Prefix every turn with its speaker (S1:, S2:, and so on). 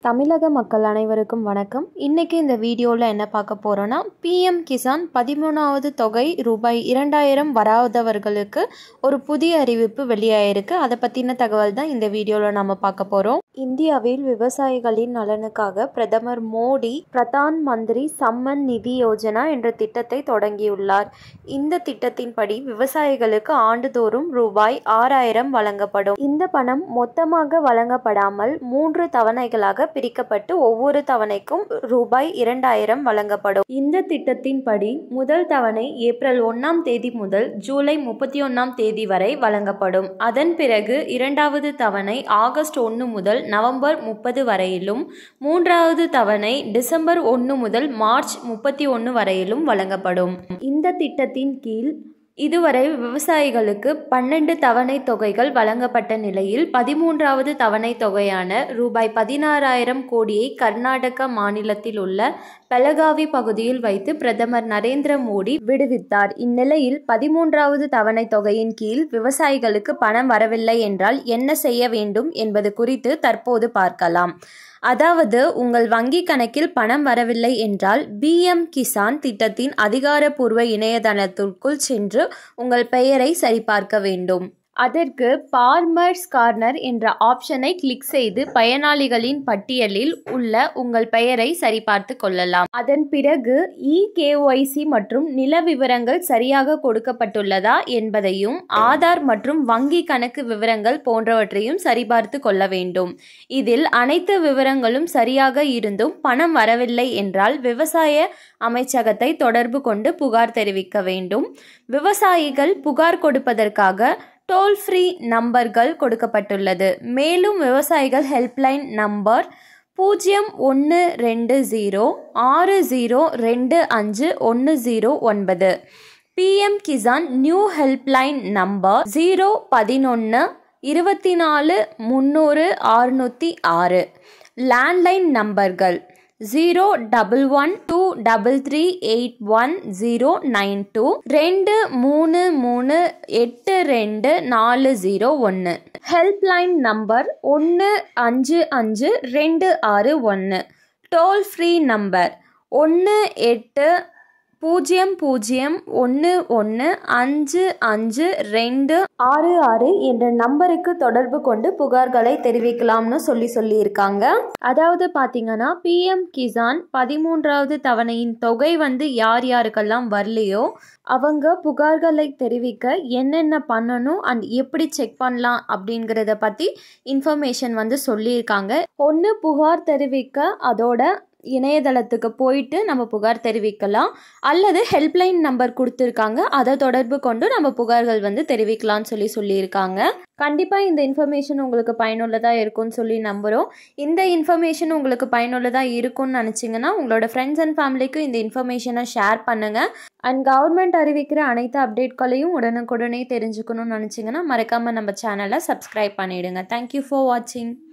S1: தமிழக மக்கள் அனைவருக்கும் வணக்கம் இன்றைக்கி இந்த வீடியோவில் என்ன பார்க்க போகிறோன்னா பிஎம் கிசான் பதிமூணாவது தொகை ரூபாய் இரண்டாயிரம் வராதவர்களுக்கு ஒரு புதிய அறிவிப்பு வெளியாயிருக்கு அதை பற்றின தகவல் தான் இந்த வீடியோவில் நம்ம பார்க்க போகிறோம் இந்தியாவில் விவசாயிகளின் நலனுக்காக பிரதமர் மோடி பிரதான் மந்திரி சம்மன் நிதி யோஜனா என்ற திட்டத்தை தொடங்கியுள்ளார் இந்த திட்டத்தின்படி விவசாயிகளுக்கு ஆண்டுதோறும் ரூபாய் ஆறாயிரம் வழங்கப்படும் இந்த பணம் மொத்தமாக வழங்கப்படாமல் மூன்று தவணைகளாக பிரிக்கப்பட்டு ஒவ்வொரு தவணைக்கும் ரூபாய் இரண்டாயிரம் வழங்கப்படும் இந்த திட்டத்தின்படி முதல் தவணை ஏப்ரல் ஒன்றாம் தேதி முதல் ஜூலை முப்பத்தி ஒன்றாம் தேதி வரை வழங்கப்படும் அதன் பிறகு இரண்டாவது தவணை ஆகஸ்ட் ஒன்று முதல் நவம்பர் முப்பது வரையிலும் மூன்றாவது தவணை டிசம்பர் ஒன்று முதல் மார்ச் முப்பத்தி ஒன்று வரையிலும் வழங்கப்படும் இந்த திட்டத்தின் கீழ் இதுவரை விவசாயிகளுக்கு பன்னெண்டு தவணை தொகைகள் வழங்கப்பட்ட நிலையில் பதிமூன்றாவது தவணை தொகையான ரூபாய் பதினாறாயிரம் கோடியை கர்நாடக மாநிலத்தில் உள்ள பெலகாவி பகுதியில் வைத்து பிரதமர் நரேந்திர மோடி விடுவித்தார் இந்நிலையில் பதிமூன்றாவது தவணை தொகையின் கீழ் விவசாயிகளுக்கு பணம் வரவில்லை என்றால் என்ன செய்ய வேண்டும் என்பது குறித்து தற்போது பார்க்கலாம் அதாவது உங்கள் வங்கி கணக்கில் பணம் வரவில்லை என்றால் பிஎம் கிசான் திட்டத்தின் அதிகாரப்பூர்வ இணையதளத்திற்குள் சென்று உங்கள் பெயரை சரிபார்க்க வேண்டும் அதற்கு பார்மர்ஸ் கார்னர் என்ற ஆப்ஷனை கிளிக் செய்து பயனாளிகளின் பட்டியலில் உள்ள உங்கள் பெயரை சரிபார்த்து கொள்ளலாம் அதன் பிறகு இ கேஒய்சி மற்றும் நில விவரங்கள் சரியாக கொடுக்கப்பட்டுள்ளதா என்பதையும் ஆதார் மற்றும் வங்கி கணக்கு விவரங்கள் போன்றவற்றையும் சரிபார்த்து கொள்ள வேண்டும் இதில் அனைத்து விவரங்களும் சரியாக இருந்தும் பணம் வரவில்லை என்றால் விவசாய அமைச்சகத்தை தொடர்பு கொண்டு புகார் தெரிவிக்க வேண்டும் விவசாயிகள் புகார் கொடுப்பதற்காக டோல் ஃப்ரீ நம்பர்கள் கொடுக்கப்பட்டுள்ளது மேலும் விவசாயிகள் ஹெல்ப்லைன் நம்பர் பூஜ்ஜியம் ஒன்று ரெண்டு ஜீரோ ஆறு ஜீரோ ரெண்டு அஞ்சு ஒன்று ஜீரோ ஒன்பது PM Kisan new helpline number zero பதினொன்று இருபத்தி நாலு முந்நூறு ஆறுநூற்றி ஆறு லேண்ட்லைன் நம்பர்கள் zero double one two double three eight one zero nine two ரெண்டு மூணு மூணு எட்டு ரெண்டு நாலு ஜீரோ ஒன்று ஹெல்ப்லைன் நம்பர் ஒன்று அஞ்சு அஞ்சு ரெண்டு ஆறு ஒன்று டோல் ஃப்ரீ நம்பர் ஒன்று எட்டு பூஜ்ஜியம் பூஜ்ஜியம் ஒன்று ஒன்று அஞ்சு அஞ்சு ரெண்டு ஆறு ஆறு என்ற நம்பருக்கு தொடர்பு கொண்டு புகார்களை தெரிவிக்கலாம்னு சொல்லி சொல்லியிருக்காங்க அதாவது பார்த்தீங்கன்னா பிஎம் கிசான் பதிமூன்றாவது தவணையின் தொகை வந்து யார் யாருக்கெல்லாம் வரலையோ அவங்க புகார்களை தெரிவிக்க என்னென்ன பண்ணணும் அண்ட் எப்படி செக் பண்ணலாம் அப்படிங்கிறத பற்றி இன்ஃபர்மேஷன் வந்து சொல்லியிருக்காங்க ஒன்று புகார் தெரிவிக்க அதோட இணையதளத்துக்கு போயிட்டு நம்ம புகார் தெரிவிக்கலாம் அல்லது ஹெல்ப்லைன் நம்பர் கொடுத்துருக்காங்க அதை தொடர்பு கொண்டு நம்ம புகார்கள் வந்து தெரிவிக்கலாம்னு சொல்லி சொல்லியிருக்காங்க கண்டிப்பாக இந்த இன்ஃபர்மேஷன் உங்களுக்கு பயனுள்ளதாக இருக்கும்னு சொல்லி நம்புகிறோம் இந்த இன்ஃபர்மேஷன் உங்களுக்கு பயனுள்ளதாக இருக்கும்னு நினச்சிங்கன்னா உங்களோட ஃப்ரெண்ட்ஸ் அண்ட் ஃபேமிலிக்கு இந்த இன்ஃபர்மேஷனை ஷேர் பண்ணுங்கள் அண்ட் கவர்மெண்ட் அறிவிக்கிற அனைத்து அப்டேட்களையும் உடனுக்குடனே தெரிஞ்சுக்கணும்னு நினச்சிங்கன்னா மறக்காமல் நம்ம சேனலை சப்ஸ்கிரைப் பண்ணிவிடுங்க தேங்க்யூ ஃபார் வாட்சிங்